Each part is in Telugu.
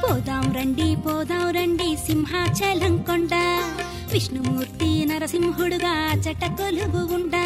పోదాం రండి పోదాం రండి సింహాచలం కొండ విష్ణుమూర్తి నరసింహుడుగా చట కొలువు ఉండ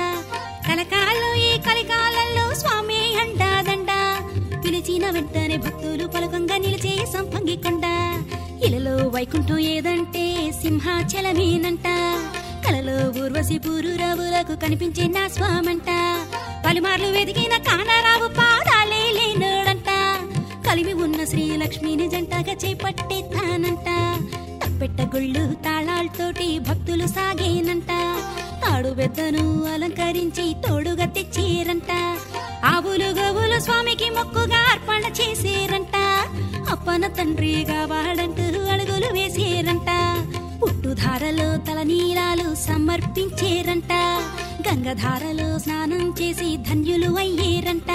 కలకాలం ఈ కలికాలంలో స్వామి అండాదండ పిలిచిన వెంటనే భక్తులు పలకంగా నిలిచే సంపంగి కొండ ఇలలో వైకుంఠం ఏదంటే సింహాచలమేనంట కలలో ఊర్వశి పూరురావులకు కనిపించే నా స్వామంట పలుమార్లు వెతికిన కానరావు పాదాలే లేనోడంట కలిమి ఉన్న శ్రీలక్ష్మిని జంటగా చేపట్టేతానంట తప్పెట్ట గుళ్ళు తాళాలతోటి భక్తులు సాగేనంట తాడు బెద్దను అలంకరించి తోడుగా తెచ్చేరంట ఆవులు గవులు స్వామికి మొక్కుగా అర్పణ చేసేరంట అప్పన తండ్రిగా వాడంటూ అడుగులు వేసేరంట పుట్టుధారలో తలనీలాలు సమర్పించేరంట గంగధారలో స్నానం చేసి ధన్యులు అయ్యేరంట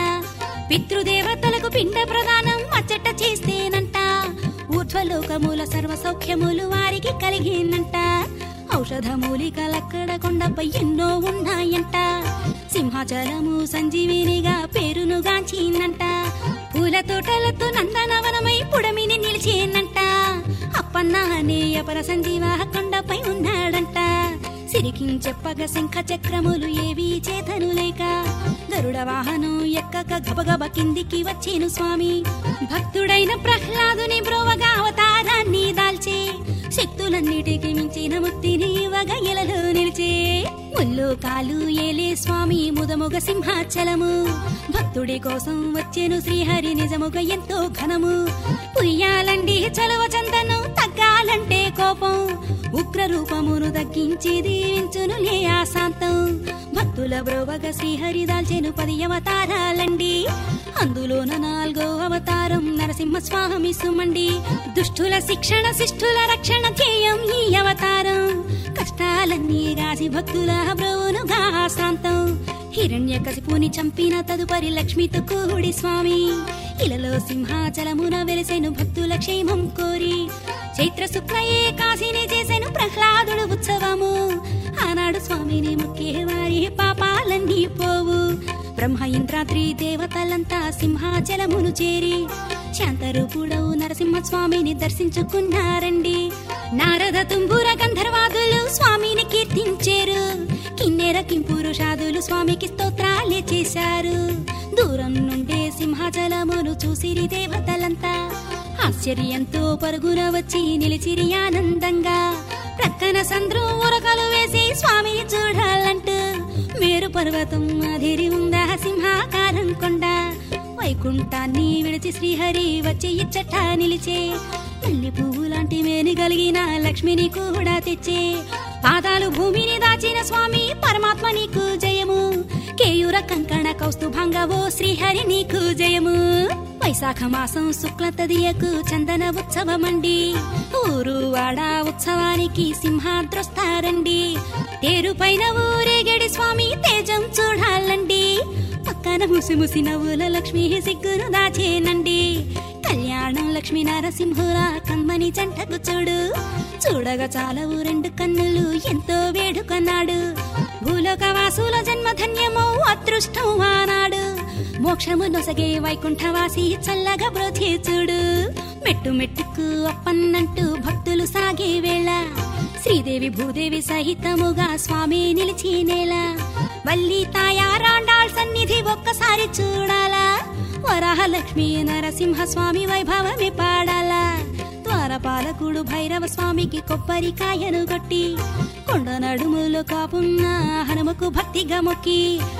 పితృదేవతలకు పిండ ప్రదానం అచ్చట చేస్తేనంట ఊర్ధ్వలోకముల సర్వ సౌఖ్యములు వారికి కలిగినంట ఔషధ మూలికలక్కడ కొండపై ఎన్నో ఉన్నాయంట సింహాచలము సంజీవినిగా పేరును గాంచిందంట పూల తోటలతో నందనవనమై పుడమిని నిలిచేనంట అప్పన్న అనే అపర సంజీవ కొండపై ఉన్నాడంట సిరికించెప్పగ శంఖ చక్రములు ఏవీ చేతను లేక గరుడ వాహనం ఎక్కక గబగబ కిందికి వచ్చేను స్వామి భక్తుడైన ప్రహ్లాదుని బ్రోవగా అవతారాన్ని దాల్చే శక్తులన్నిటికి మించిన ముక్తిని ఇవ్వగా ఎలలో నిలిచే ముల్లు కాలు ఏలే స్వామి ముదముగ సింహాచలము భక్తుడి కోసం వచ్చేను శ్రీహరి నిజముగ ఎంతో ఘనము పుయ్యాలండి చలవ చందనం తగ్గాలంటే కోపం ఉగ్ర రూపమును తగ్గించి దీవించును లే ఆశాంతం భక్తుల బ్రోవగ శ్రీహరి దాల్చెను పది అవతారాలండి అందులోన నాలుగో అవతారం నరసింహ స్వామి సుమండి దుష్టుల శిక్షణ శిష్టుల రక్షణ ధ్యేయం ఈ అవతారం కష్టాలన్నీ రాసి భక్తుల బ్రోవునుగా శాంతం హిరణ్య కసిపుని చంపిన తదుపరి లక్ష్మితో కూడి స్వామి ఇలలో సింహాచలమున వెలిసెను భక్తుల క్షేమం కోరి చైత్ర శుక్ల ఏకాశిని చేసెను ప్రహ్లాదుడు ఉత్సవము ఆనాడు స్వామిని ముఖ్య వారి పాపాలన్నీ పోవు బ్రహ్మ ఇంద్రాద్రి దేవతలంతా సింహాచలమును చేరి శాంతరూపుడవు నరసింహ స్వామిని దర్శించుకున్నారండి నారద తుంబుర గంధర్వాదులు స్వామిని కీర్తించారు కిన్నెర కింపురుషాదులు స్వామికి స్తోత్రాలే చేశారు దూరం నుండే సింహాచలమును చూసిరి దేవతలంతా ఆశ్చర్యంతో పరుగున వచ్చి నిలిచిరి ఆనందంగా ప్రక్కన సంద్రం ఉరకలు వేసి స్వామిని చూడాలంటూ మేరు పర్వతం అధిరి ఉందా సింహాకారం కొండ వైకుంఠాన్ని విడిచి శ్రీహరి వచ్చి ఇచ్చట నిలిచే మల్లి పువ్వు లాంటి మేని కలిగిన లక్ష్మిని కూడా తెచ్చే పాదాలు భూమిని దాచిన స్వామి పరమాత్మ నీకు జయము కేయూర కంకణ కౌస్తుభంగా ఓ శ్రీహరి నీకు జయము వైశాఖ మాసం శుక్ల తదియకు చందన ఉత్సవమండి ఊరు వాడ ఉత్సవానికి సింహాద్రొస్తారండి తేరు పైన ఊరేగడి స్వామి తేజం చూడాలండి పక్కన ముసి ముసి నవ్వుల లక్ష్మి సిగ్గును దాచేనండి కళ్యాణం లక్ష్మీ నరసింహుల కమ్మని జంటకు చూడు చూడగా చాలవు రెండు కన్నులు ఎంతో వేడుకన్నాడు భూలోక వాసుల జన్మ ధన్యమో అదృష్టం ఆనాడు మోక్షము నొసగే వైకుంఠవాసి చల్లగా బ్రోచే చూడు మెట్టు మెట్టుకు అప్పన్నంటూ భక్తులు సాగే వేళ శ్రీదేవి భూదేవి సహితముగా స్వామి నిలిచి నేల వల్లి తాయారాండాళ్ సన్నిధి ఒక్కసారి చూడాలా వరాహలక్ష్మి నరసింహ స్వామి వైభవమే పాడాలా ద్వారపాలకుడు భైరవ స్వామికి కొబ్బరికాయను కొట్టి కొండ నడుములో కాపున్న హనుమకు భక్తిగా మొక్కి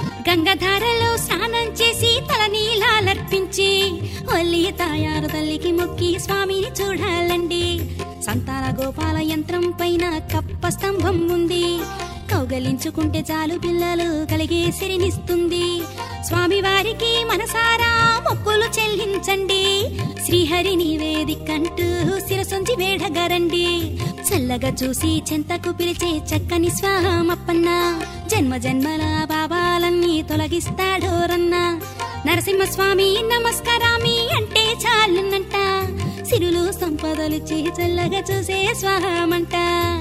గంగధారలో స్నానం చేసి తల నీలాలర్పించి వల్లి తాయారు తల్లికి మొక్కి స్వామిని చూడాలండి సంతాన గోపాల యంత్రం పైన కప్ప స్తంభం ఉంది కౌగలించుకుంటే చాలు పిల్లలు కలిగే సిరినిస్తుంది స్వామి వారికి మనసారా మొక్కులు చెల్లించండి శ్రీహరి నివేదికంటూ శిరసొంచి వేడగరండి చల్లగా చూసి చెంతకు పిలిచే చక్కని స్వామప్పన్న జన్మ జన్మల బాబాలన్నీ తొలగిస్తాడోరన్న నరసింహస్వామి నమస్కారామి అంటే చాలునంట సిరులు సంపదలిచ్చి చల్లగా చూసే స్వామంట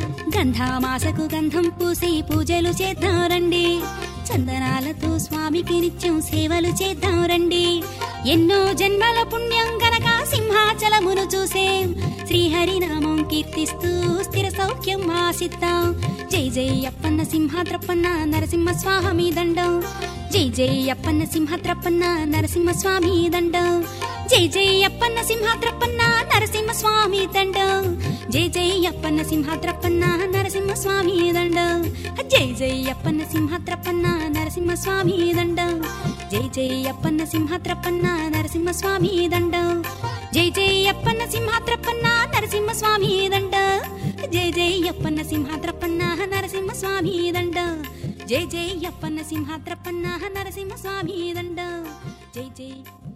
గంధామాసకు గంధం పూసి పూజలు చేద్దాం రండి చందనాలతో స్వామికి నిత్యం సేవలు చేద్దాం రండి ఎన్నో జన్మల పుణ్యం గనక సింహ సింహాచలమును చూసేం శ్రీహరినామం కీర్తిస్తూ స్థిర సౌఖ్యం ఆసిద్దాం జై జై అప్పన్న సింహాద్రప్పన్న నరసింహ స్వామి దండం జై జై అప్పన్న సింహాద్రప్పన్న నరసింహ స్వామి దండం జై జై అప్పన్న సింహాద్రప్పన్న నరసింహ స్వామి దండం జై జై అప్పన్న సింహాద్రప్పన్న నరసింహ స్వామి దండం జై జై అప్పన్న సింహాద్రప్పన్న నరసింహ స్వామి దండం జై జై అప్పన్న సింహాద్రప్పన్న నరసింహ స్వామి దండం జై జై అప్పన్న సింహాద్రప్పన్న నరసింహ స్వామి దండం జై జై అప్పన్న సింహాద్రప్పన్న నరసింహ స్వామి దండం జై జై అప్పన్న సింహాద్రప్పన్న నరసింహ స్వామి దండం జై జై